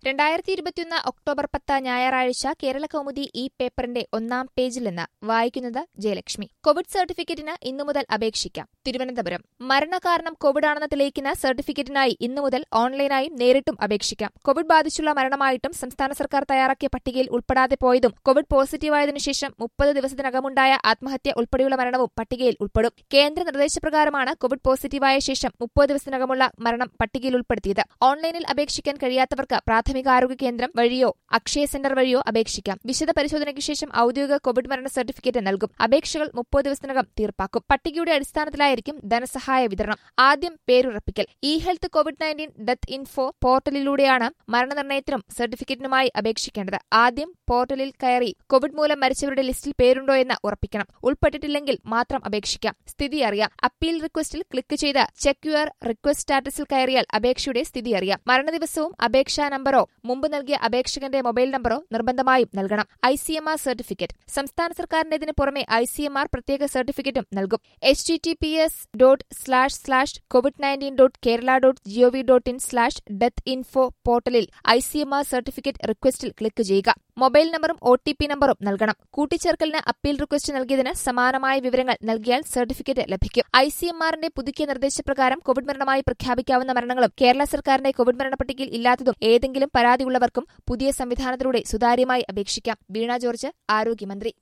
രണ്ടായിരത്തി ഇരുപത്തിയൊന്ന് ഒക്ടോബർ പത്ത് ഞായറാഴ്ച കേരള കൗമുദി ഈ പേപ്പറിന്റെ ഒന്നാം പേജിൽ നിന്ന് വായിക്കുന്നത് ജയലക്ഷ്മി കോവിഡ് സർട്ടിഫിക്കറ്റിന് ഇന്നു മുതൽ അപേക്ഷിക്കാം തിരുവനന്തപുരം മരണകാരണം കോവിഡാണെന്ന് തെളിയിക്കുന്ന സർട്ടിഫിക്കറ്റിനായി ഇന്നു മുതൽ ഓൺലൈനായും നേരിട്ടും അപേക്ഷിക്കാം കോവിഡ് ബാധിച്ചുള്ള മരണമായിട്ടും സംസ്ഥാന സർക്കാർ തയ്യാറാക്കിയ പട്ടികയിൽ ഉൾപ്പെടാതെ പോയതും കോവിഡ് പോസിറ്റീവായതിനു ശേഷം മുപ്പത് ദിവസത്തിനകമുണ്ടായ ആത്മഹത്യ ഉൾപ്പെടെയുള്ള മരണവും പട്ടികയിൽ ഉൾപ്പെടും കേന്ദ്ര നിർദ്ദേശപ്രകാരമാണ് കോവിഡ് പോസിറ്റീവായ ശേഷം മുപ്പത് ദിവസത്തിനകമുള്ള മരണം പട്ടികയിൽ ഉൾപ്പെടുത്തിയത് ഓൺലൈനിൽ അപേക്ഷിക്കാൻ കഴിയാത്തവർക്ക് പ്രാഥമികാരോഗ്യ കേന്ദ്രം വഴിയോ അക്ഷയ സെന്റർ വഴിയോ അപേക്ഷിക്കാം വിശദ പരിശോധനയ്ക്ക് ശേഷം ഔദ്യോഗിക കോവിഡ് മരണ സർട്ടിഫിക്കറ്റ് നൽകും അപേക്ഷകൾ മുപ്പത് ദിവസത്തിനകം തീർപ്പാക്കും പട്ടികയുടെ അടിസ്ഥാനത്തിലായിരിക്കും ധനസഹായ വിതരണം ആദ്യം പേരുറപ്പിക്കൽ e health Covid nineteen death info പോർട്ടലിലൂടെയാണ് മരണനിർണയത്തിനും സർട്ടിഫിക്കറ്റിനുമായി അപേക്ഷിക്കേണ്ടത് ആദ്യം പോർട്ടലിൽ കയറി കോവിഡ് മൂലം മരിച്ചവരുടെ ലിസ്റ്റിൽ പേരുണ്ടോ എന്ന് ഉറപ്പിക്കണം ഉൾപ്പെട്ടിട്ടില്ലെങ്കിൽ മാത്രം അപേക്ഷിക്കാം സ്ഥിതി അറിയാം അപ്പീൽ റിക്വസ്റ്റിൽ ക്ലിക്ക് ചെയ്ത് ചെക്ക് യുവർ റിക്വസ്റ്റ് സ്റ്റാറ്റസിൽ കയറിയാൽ അപേക്ഷയുടെ സ്ഥിതി അറിയാം മരണദിവസവും അപേക്ഷാ നമ്പറോ മുമ്പ് നൽകിയ അപേക്ഷകന്റെ മൊബൈൽ നമ്പറോ നിർബന്ധമായും നൽകണം I C M R certificate സംസ്ഥാന സർക്കാരിന്റേതിന് പുറമെ ഐ സി എം ആർ പ്രത്യേക സർട്ടിഫിക്കറ്റും നൽകും H T T P S dot slash slash Covid nineteen dot Kerala dot GOV dot in slash death info പോർട്ടലിൽ I C M R certificate റിക്വസ്റ്റിൽ click ചെയ്യുക mobile നമ്പറും ഒ ടി പി നമ്പറും നൽകണം കൂട്ടിച്ചേർക്കലിന് appeal request നൽകിയതിന് സമാനമായ വിവരങ്ങൾ നൽകിയാൽ സർട്ടിഫിക്കറ്റ് ലഭിക്കും ഐ സി എം ആറിന്റെ പുതുക്കിയ നിർദ്ദേശപ്രകാരം കോവിഡ് മരണമായി പ്രഖ്യാപിക്കാവുന്ന മരണങ്ങളും കേരള സർക്കാരിന്റെ കോവിഡ് മരണപ്പട്ടികയിൽ ഇല്ലാത്തതും ഏതെങ്കിലും പരാതിയുള്ളവർക്കും പുതിയ സംവിധാനത്തിലൂടെ സുതാര്യമായി അപേക്ഷിക്കാം വീണ ജോർജ് ആരോഗ്യമന്ത്രി